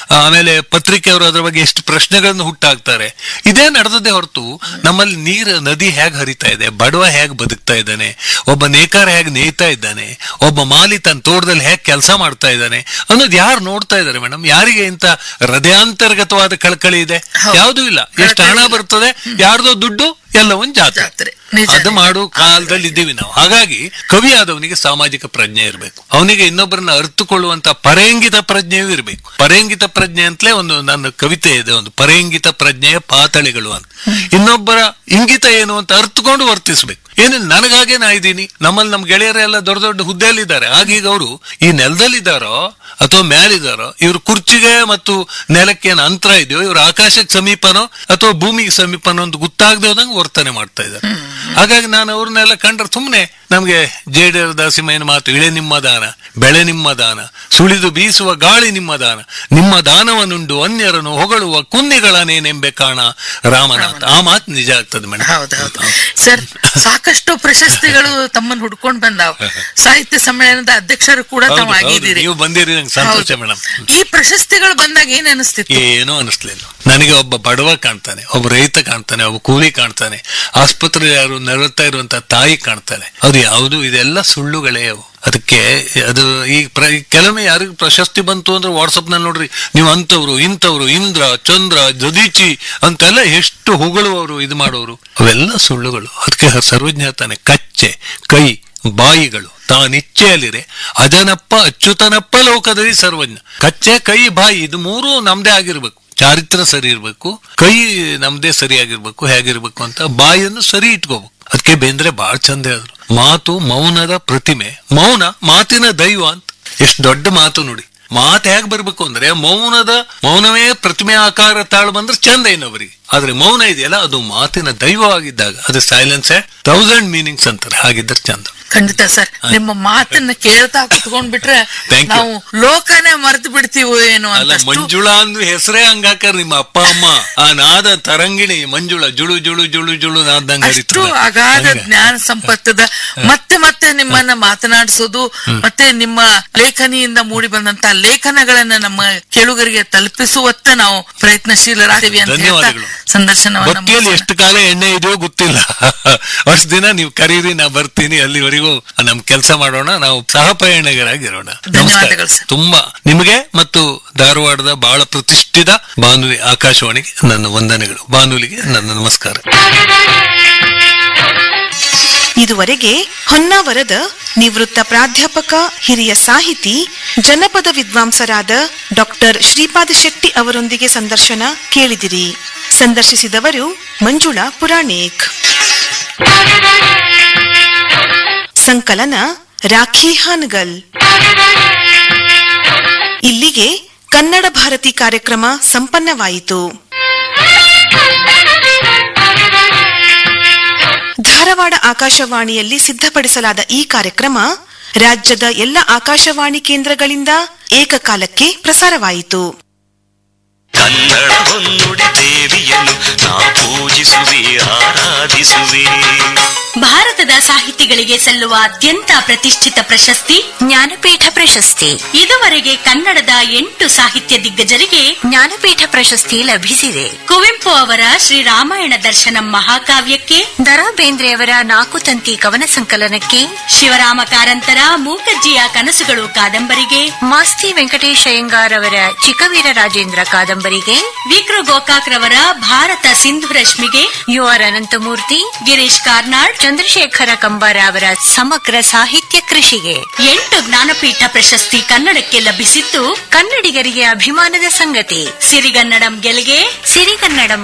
ಆಮೇಲೆ ಪತ್ರಿಕೆಯವರು ಅದರ ಬಗ್ಗೆ ಎಷ್ಟು ಪ್ರಶ್ನೆಗಳನ್ನು ಹುಟ್ಟಾಕ್ತಾರೆ ಇದೇ ನಡೆದದೇ ಹೊರತು ನಮ್ಮಲ್ಲಿ ನೀರು ನದಿ ಹೇಗೆ ಹರಿತಾ ಇದೆ ಬಡವ ಹೇಗೆ ಬದುಕ್ತಾ ಇದ್ದಾನೆ ಒಬ್ಬ ನೇಕಾರ ಹೇಗೆ ನೇಯ್ತಾ ಇದ್ದಾನೆ ಒಬ್ಬ ಮಾಲಿ ತನ್ನ ತೋಟದಲ್ಲಿ ಹೇಗೆ ಕೆಲಸ ಮಾಡ್ತಾ ಇದ್ದಾನೆ ಅನ್ನೋದು ಯಾರು ನೋಡ್ತಾ ಇದ್ದಾರೆ ಮೇಡಮ್ ಯಾರಿಗೆ ಇಂತ ಹೃದಯಾಂತರ್ಗತವಾದ ಕಳಕಳಿ ಇದೆ ಯಾವುದೂ ಇಲ್ಲ ಎಷ್ಟು ಹಣ ಬರ್ತದೆ ಯಾರ್ದೋ ದುಡ್ಡು ಎಲ್ಲ ಒಂದ್ ಜಾತ್ರೆ ಜಾತ್ರೆ. ನಿಜ, ಅದು ನಿಜ. ಮಾಡು ಕಾಲದಲ್ಲಿ ಇದ್ದೀವಿ ನಾವು ಹಾಗಾಗಿ ಕವಿ ಆದವನಿಗೆ ಸಾಮಾಜಿಕ ಪ್ರಜ್ಞೆ ಇರಬೇಕು ಅವನಿಗೆ ಇನ್ನೊಬ್ಬರನ್ನ ಅರ್ಥಕೊಳ್ಳುವಂತ ಪರೇಂಗಿತ ಪ್ರಜ್ಞೆಯೂ ಇರಬೇಕು ಪರೇಂಗಿತ ಪ್ರಜ್ಞೆ ಅಂತಲೇ ಒಂದು ನನ್ನ ಕವಿತೆ ಇದೆ ಒಂದು ಪರೇಂಗಿತ ಪ್ರಜ್ಞೆಯ ಪಾತಳಿಗಳು ಅಂತ ಇನ್ನೊಬ್ಬರ ಇಂಗಿತ ಏನು ಅಂತ ಅರ್ಥಕೊಂಡು ವರ್ತಿಸ್ಬೇಕು ಏನು ನನಗಾಗೆ ನಾ ಇದ್ದೀನಿ ನಮ್ಮಲ್ಲಿ ನಮ್ ಗೆಳೆಯರೆಲ್ಲ ದೊಡ್ಡ ದೊಡ್ಡ ಹುದ್ದೆಯಲ್ಲಿದ್ದಾರೆ ಆಗೀಗ ಅವರು ಈ ನೆಲದಲ್ಲಿದ್ದಾರೋ ಅಥವಾ ಮೇಲಿದ್ದಾರೋ ಇವ್ರ ಕುರ್ಚಿಗೆ ಮತ್ತು ನೆಲಕ್ಕೆ ಏನು ಅಂತರ ಇದೆಯೋ ಇವ್ರ ಆಕಾಶಕ್ಕೆ ಸಮೀಪನೋ ಅಥವಾ ಭೂಮಿಗೆ ಸಮೀಪನೋ ಅಂತ ಗೊತ್ತಾಗದೆ ಹೋದಂಗೆ ವರ್ತನೆ ಮಾಡ್ತಾ ಇದ್ದಾರೆ ಹಾಗಾಗಿ ನಾನು ಅವ್ರನ್ನೆಲ್ಲ ಕಂಡ್ರೆ ಸುಮ್ಮನೆ ನಮ್ಗೆ ಜೇಡರ ದಾಸಿಮಯ್ಯನ ಮಾತು ಇಳೆ ನಿಮ್ಮ ದಾನ ಬೆಳೆ ನಿಮ್ಮ ದಾನ ಸುಳಿದು ಬೀಸುವ ಗಾಳಿ ನಿಮ್ಮ ದಾನ ನಿಮ್ಮ ದಾನವನ್ನುಂಡು ಅನ್ಯರನ್ನು ಹೊಗಳುವ ಕುನ್ನಿಗಳನೇನೆಂಬೆ ಕಾಣ ರಾಮನಾಥ ಆ ಮಾತು ನಿಜ ಆಗ್ತದೆ ಮೇಡಮ್ ಹೌದೌದು ಸರ್ ಸಾಕಷ್ಟು ಪ್ರಶಸ್ತಿಗಳು ತಮ್ಮನ್ನು ಹುಡ್ಕೊಂಡ್ ಬಂದಾವ್ ಸಾಹಿತ್ಯ ಸಮ್ಮೇಳನದ ಅಧ್ಯಕ್ಷರು ಕೂಡ ತಾವು ಹೌದು, ಹೌದು. ಆಗಿದ್ದೀರಿ ನೀವು ಬಂದಿರಿ ನಂಗೆ ಸಂತೋಷ ಹೌದು. ಮೇಡಮ್ ಈ ಪ್ರಶಸ್ತಿಗಳು ಬಂದಾಗ ಏನ್ ಅನಿಸ್ತಿತ್ತು ಏನೂ ಅನಿಸ್ಲಿಲ್ಲ ನನಗೆ ಒಬ್ಬ ಬಡವ ಕಾಣ್ತಾನೆ ಒಬ್ಬ ರೈತ ಕಾಣ್ತಾನೆ ಒಬ್ಬ ಕೂಲಿ ಕಾಣ್ತಾನೆ ಆಸ್ಪತ್ರೆ ಯಾರು ನರಳ್ತಾ ಇರುವಂತ ತಾಯಿ ಕಾಣ್ತಾನೆ ಅದು ಯಾವುದು ಇದೆಲ್ಲ ಸುಳ್ಳುಗಳೇ ಅವು ಅದಕ್ಕೆ ಅದು ಈ ಪ್ರ- ಈ ಕೆಲವೊಮ್ಮೆ ಯಾರಿಗೂ ಪ್ರಶಸ್ತಿ ಬಂತು ಅಂದ್ರೆ ವಾಟ್ಸಪ್ ನಲ್ಲಿ ನೋಡ್ರಿ ನೀವು ಅಂತವ್ರು ಇಂಥವ್ರು ಇಂದ್ರ ಚಂದ್ರ ಜದೀಚಿ ಅಂತೆಲ್ಲ ಎಷ್ಟು ಹೊಗಳುವವರು ಇದು ಮಾಡೋರು ಅವೆಲ್ಲ ಸುಳ್ಳುಗಳು ಅದಕ್ಕೆ ಸರ್ವಜ್ಞ ತಾನೆ ಕಚ್ಚೆ ಕೈ ಬಾಯಿಗಳು ತಾನಿಚ್ಛೆಯಲ್ಲಿರೆ ಅಜನಪ್ಪ ಅಚ್ಯುತನಪ್ಪ ಲೋಕದಲ್ಲಿ ಸರ್ವಜ್ಞ ಕಚ್ಚೆ ಕೈ ಬಾಯಿ ಇದು ಮೂರು ನಮ್ದೇ ಆಗಿರ್ಬೇಕು ಚಾರಿತ್ರ ಸರಿ ಇರ್ಬೇಕು ಕೈ ನಮ್ದೇ ಸರಿಯಾಗಿರ್ಬೇಕು ಹೇಗಿರ್ಬೇಕು ಅಂತ ಬಾಯಿಯನ್ನು ಸರಿ ಇಟ್ಕೋಬೇಕು ಅದಕ್ಕೆ ಬೇಂದ್ರೆ ಬಹಳ ಚಂದ ಹೇಳಿದ್ರು ಮಾತು ಮೌನದ ಪ್ರತಿಮೆ ಮೌನ ಮಾತಿನ ದೈವ ಅಂತ ಎಷ್ಟು ದೊಡ್ಡ ಮಾತು ನೋಡಿ ಮಾತು ಹೇಗ್ ಬರ್ಬೇಕು ಅಂದ್ರೆ ಮೌನದ ಮೌನವೇ ಪ್ರತಿಮೆ ಆಕಾರ ತಾಳು ಬಂದ್ರೆ ಚಂದ ಇನ್ನೊಬ್ಬರಿಗೆ ಆದ್ರೆ ಮೌನ ಇದೆಯಲ್ಲ ಅದು ಮಾತಿನ ದೈವವಾಗಿದ್ದಾಗ ಅದು ಸೈಲೆನ್ಸ್ ಥೌಸಂಡ್ ಮೀನಿಂಗ್ಸ್ ಅಂತಾರೆ ಹಾಗಿದ್ರೆ ಚಂದ ಖಂಡಿತ ಸರ್ ನಿಮ್ಮ ಮಾತನ್ನ ಕೇಳ್ತಾ ಕುತ್ಕೊಂಡ್ಬಿಟ್ರೆ Thank you. ನಾವು ಲೋಕನೇ ಮರೆತು ಬಿಡ್ತೀವೋ ಏನೋ ಅಲ್ಲ ಅಂತ ಮಂಜುಳಾ ಅಂದು ಹೆಸರೇ ಹಂಗಾಕರ್ ನಿಮ್ಮ ಅಪ್ಪ ಅಮ್ಮ ಆ ನಾದ ತರಂಗಿಣಿ ಮಂಜುಳ ಜುಳು ಜುಳು ಜುಳು ಜುಳು ನಾದಂಗ ಅಷ್ಟು ಅಗಾಧ ಜ್ಞಾನ ಸಂಪತ್ತದ ಮತ್ತೆ ಮತ್ತೆ ನಿಮ್ಮನ್ನ ಮಾತನಾಡಿಸೋದು ಮತ್ತೆ ನಿಮ್ಮ ಲೇಖನಿಯಿಂದ ಮೂಡಿ ಬಂದಂತ ಲೇಖನಗಳನ್ನ ನಮ್ಮ ಕೇಳುಗರಿಗೆ ತಲುಪಿಸುವತ್ತ ನಾವು ಪ್ರಯತ್ನಶೀಲರಾಗ್ತೀವಿ ಅಂತ ಹೇಳ್ತಾ ಧನ್ಯವಾದಗಳು. ಸಂದರ್ಶನವನ್ನ ಬಕ್ಕಿಯಲ್ಲಿ ಮುಗಿಸೋಣ. ಎಷ್ಟು ಕಾಲ ಎಣ್ಣೆ ಇದೆಯೋ ಗೊತ್ತಿಲ್ಲ ಅಷ್ಟು ದಿನ ನೀವು ಕರೀರಿ ನಾ ಬರ್ತೀನಿ ಅಲ್ಲಿವರೆಗೂ ನಮ್ ಕೆಲಸ ಮಾಡೋಣ ನಾವು ಸಹ ಪ್ರಯಾಣಿಕರಾಗಿರೋಣ ಧನ್ಯವಾದಗಳು ಸರ್. ತುಂಬಾ ನಿಮಗೆ ಮತ್ತು ಧಾರವಾಡದ ಬಹಳ ಪ್ರತಿಷ್ಠಿತ ಬಾನುಲಿ ಆಕಾಶವಾಣಿಗೆ ನನ್ನ ವಂದನೆಗಳು ಬಾನುಲಿಗೆ ನನ್ನ ನಮಸ್ಕಾರ ಇದುವರೆಗೆ ಹೊನ್ನಾವರದ ನಿವೃತ್ತ ಪ್ರಾಧ್ಯಾಪಕ ಹಿರಿಯ ಸಾಹಿತಿ ಜನಪದ ವಿದ್ವಾಂಸರಾದ ಡಾಕ್ಟರ್ ಶ್ರೀಪಾದ ಶೆಟ್ಟಿ ಅವರೊಂದಿಗೆ ಸಂದರ್ಶನ ಕೇಳಿದಿರಿ ಸಂದರ್ಶಿಸಿದವರು ಮಂಜುಳಾ ಪುರಾಣಿಕ್ ಸಂಕಲನ ರಾಖಿ ಹಾನಗಲ್ ಇಲ್ಲಿಗೆ ಕನ್ನಡ ಭಾರತಿ ಕಾರ್ಯಕ್ರಮ ಸಂಪನ್ನವಾಯಿತು ಧಾರವಾಡ ಆಕಾಶವಾಣಿಯಲ್ಲಿ ಸಿದ್ಧಪಡಿಸಲಾದ ಈ ಕಾರ್ಯಕ್ರಮ ರಾಜ್ಯದ ಎಲ್ಲ ಆಕಾಶವಾಣಿ ಕೇಂದ್ರಗಳಿಂದ ಏಕಕಾಲಕ್ಕೆ ಪ್ರಸಾರವಾಯಿತು ಕನ್ನಡ ಹೊನ್ನುಡಿ ದೇವಿಯನ್ನು ನಾ ಪೂಜಿಸುವೆ ಆರಾಧಿಸುವೆ ಭಾರತದ ಸಾಹಿತಿಗಳಿಗೆ ಸಲ್ಲುವ ಅತ್ಯಂತ ಪ್ರತಿಷ್ಠಿತ ಪ್ರಶಸ್ತಿ ಜ್ಞಾನಪೀಠ ಪ್ರಶಸ್ತಿ ಇದುವರೆಗೆ ಕನ್ನಡದ ಎಂಟು ಸಾಹಿತ್ಯ ದಿಗ್ಗಜರಿಗೆ ಜ್ಞಾನಪೀಠ ಪ್ರಶಸ್ತಿ ಲಭಿಸಿದೆ ಕುವೆಂಪು ಅವರ ಶ್ರೀರಾಮಾಯಣ ದರ್ಶನಂ ಮಹಾಕಾವ್ಯಕ್ಕೆ ದರಾ ಬೇಂದ್ರೆಯವರ ನಾಲ್ಕು ತಂತಿ ಕವನ ಸಂಕಲನಕ್ಕೆ ಶಿವರಾಮ ಕಾರಂತರ ಮೂಕಜ್ಜಿಯ ಕನಸುಗಳು ಕಾದಂಬರಿಗೆ ಮಾಸ್ತಿ ವೆಂಕಟೇಶ್ ಅಯ್ಯಂಗಾರ್ ಅವರ ಚಿಕ್ಕವೀರ ರಾಜೇಂದ್ರ ಕಾದಂಬರಿಗೆ ವಿಕ್ರು ಗೋಕಾಕ್ ರವರ ಭಾರತ ಸಿಂಧು ರಶ್ಮಿಗೆ ಯು ಆರ್ ಅನಂತಮೂರ್ತಿ ಗಿರೀಶ್ ಕಾರ್ನಾಡ್ ಚಂದ್ರಶೇಖರ ಕಂಬಾರ ಅವರ ಸಮಗ್ರ ಸಾಹಿತ್ಯ ಕೃಷಿಗೆ ಎಂಟು ಜ್ಞಾನಪೀಠ ಪ್ರಶಸ್ತಿ ಕನ್ನಡಕ್ಕೆ ಲಭಿಸಿದ್ದು ಕನ್ನಡಿಗರಿಗೆ ಅಭಿಮಾನದ ಸಂಗತಿ ಸಿರಿಗನ್ನಡಂ ಗೆಲ್ಗೆ ಸಿರಿಗನ್ನಡಂ